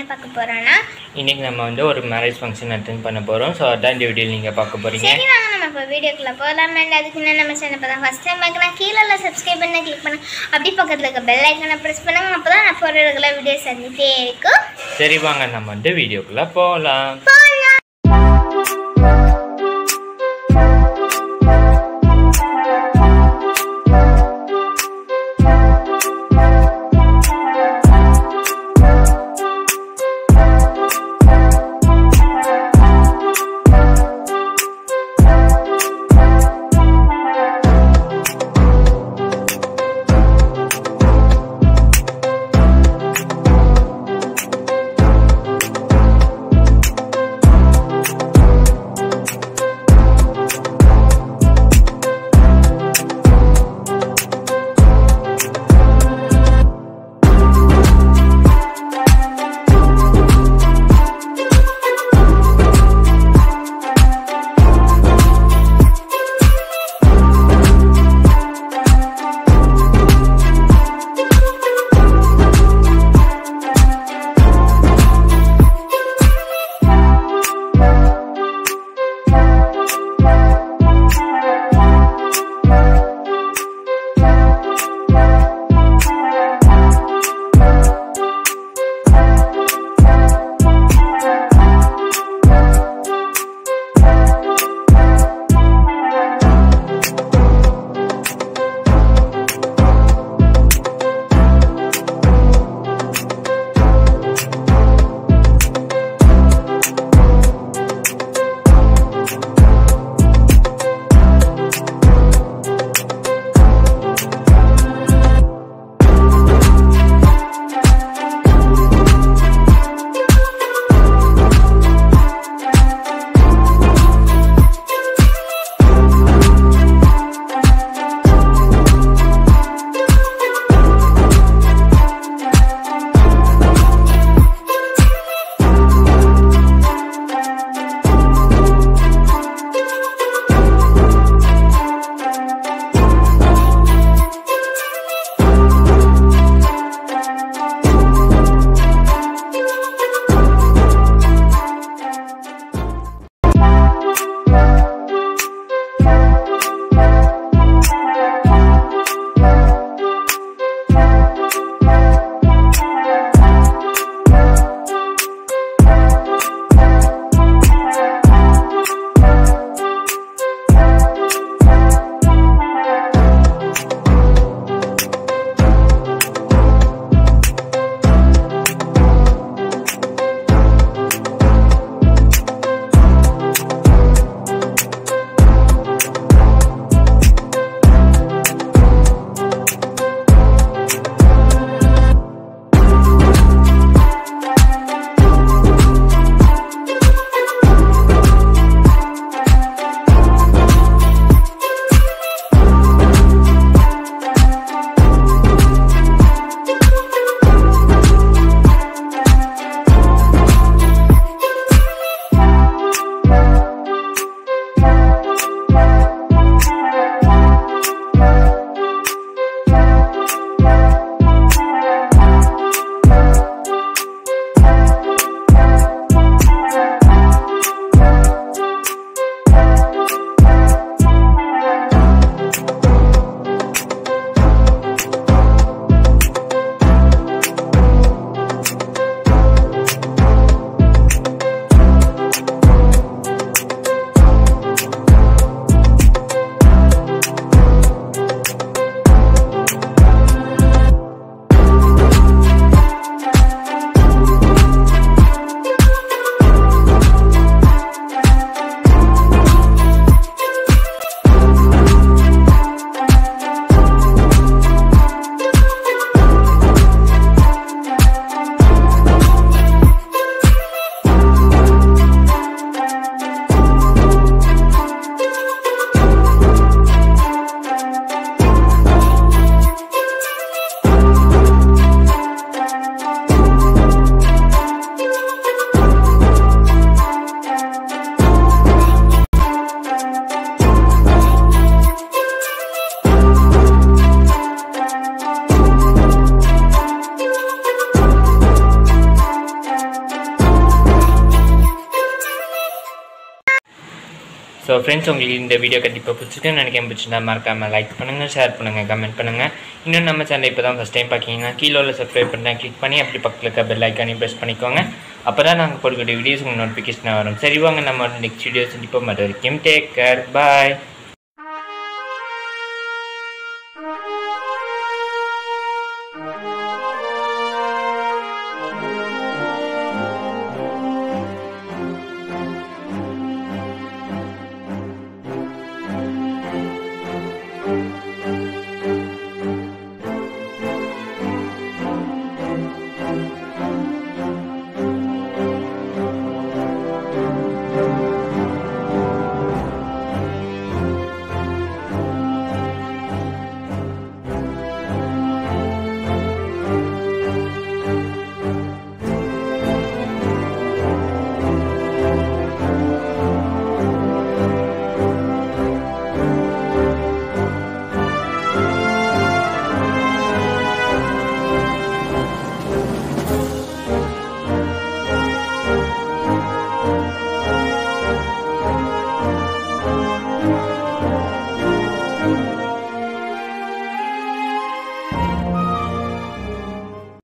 பார்க்க போறோம்னா இன்னைக்கு நம்ம வந்து ஒரு மேரேஜ் ஃபங்க்ஷன் அட்டென்ட் பண்ண போகிறோம் ஸோ அதான் இந்த வீடியோ நீங்கள் பார்க்க போகிறீங்க சரி வாங்க நம்ம இப்போ வீடியோக்குள்ள போகலாம் அண்ட் அதுக்கு என்ன நம்ம சேனல் இப்போ தான் ஃபஸ்ட் டைம் பார்க்கலாம் கீழே சப்ஸ்கிரைப் பண்ண கிளிக் பண்ண அப்படி பக்கத்தில் இருக்க பெல் ஐக்கனை ப்ரெஸ் பண்ணுங்க அப்போ தான் நான் போகிற ரெகுலர் வீடியோஸ் வந்துட்டே இருக்கும் சரி வாங்க நம்ம வந்து வீடியோக்குள்ளே போகலாம் போகலாம் ஸோ ஃப்ரெண்ட்ஸ் உங்களுக்கு இந்த வீடியோ கண்டிப்பாக பிடிச்சிருக்குன்னு நினைக்கிறேன் பிடிச்சிருந்தா மறக்காமல் லைக் பண்ணுங்கள் ஷேர் பண்ணுங்கள் கமெண்ட் பண்ணுங்கள் இன்னும் நம்ம சேனல் இப்போ தான் ஃபஸ்ட் டைம் பார்க்கிங்கன்னா கீழே உள்ள சப்ஸ்கிரைப் பண்ணேன் கிளிக் பண்ணி அப்படி பக்கத்தில் இருக்க பெல் ஐக்கானையும் ப்ரெஸ் பண்ணிக்கோங்க அப்போ தான் நாங்கள் போடக்கூடிய வீடியோஸ் உங்களுக்கு நோட்டிஃபிகேஷன் வரும் சரி வாங்க நம்ம நெக்ஸ்ட் வீடியோஸ் கண்டிப்பாக மறு வரைக்கும் டேக் கேர் பாய்